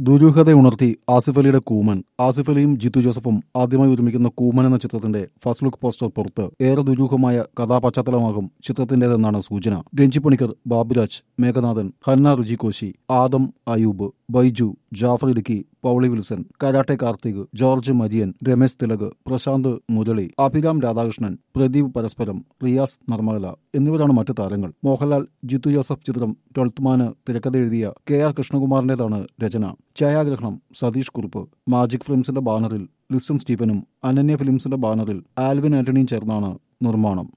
ദുരൂഹതയുണർത്തി ആസിഫ് അലിയുടെ കൂമൻ ആസിഫ് അലിയും ജിത്തു ജോസഫും ആദ്യമായി ഒരുമിക്കുന്ന കൂമൻ എന്ന ചിത്രത്തിന്റെ ഫസ്റ്റ് ലുക്ക് പോസ്റ്റർ പുറത്ത് ഏറെ ദുരൂഹമായ കഥാപശ്ചാത്തലമാകും ചിത്രത്തിന്റേതെന്നാണ് സൂചന രഞ്ജി പണിക്കർ ബാബുരാജ് മേഘനാഥൻ ഹന്ന രുചി കോശി ആദം അയൂബ് ബൈജു ജാഫർ ഇടുക്കി പൗളി വിൽസൺ കരാട്ടെ കാർത്തിക് ജോർജ് മരിയൻ രമേശ് തിലക് പ്രശാന്ത് മുരളി അഭിരാം രാധാകൃഷ്ണൻ പ്രദീപ് പരസ്പരം റിയാസ് നർമ്മല എന്നിവരാണ് മറ്റു താരങ്ങൾ മോഹൻലാൽ ജിത്തു ജോസഫ് ചിത്രം ട്വൽത്ത് മാന് തിരക്കഥ എഴുതിയ കെ ആർ കൃഷ്ണകുമാറിന്റേതാണ് രചന ഛായാഗ്രഹണം സതീഷ് കുറുപ്പ് മാജിക് ഫിലിംസിന്റെ ബാനറിൽ ലിസൺ സ്റ്റീഫനും അനന്യ ഫിലിംസിന്റെ ബാനറിൽ ആൽവിൻ ആന്റണിയും ചേർന്നാണ് നിർമ്മാണം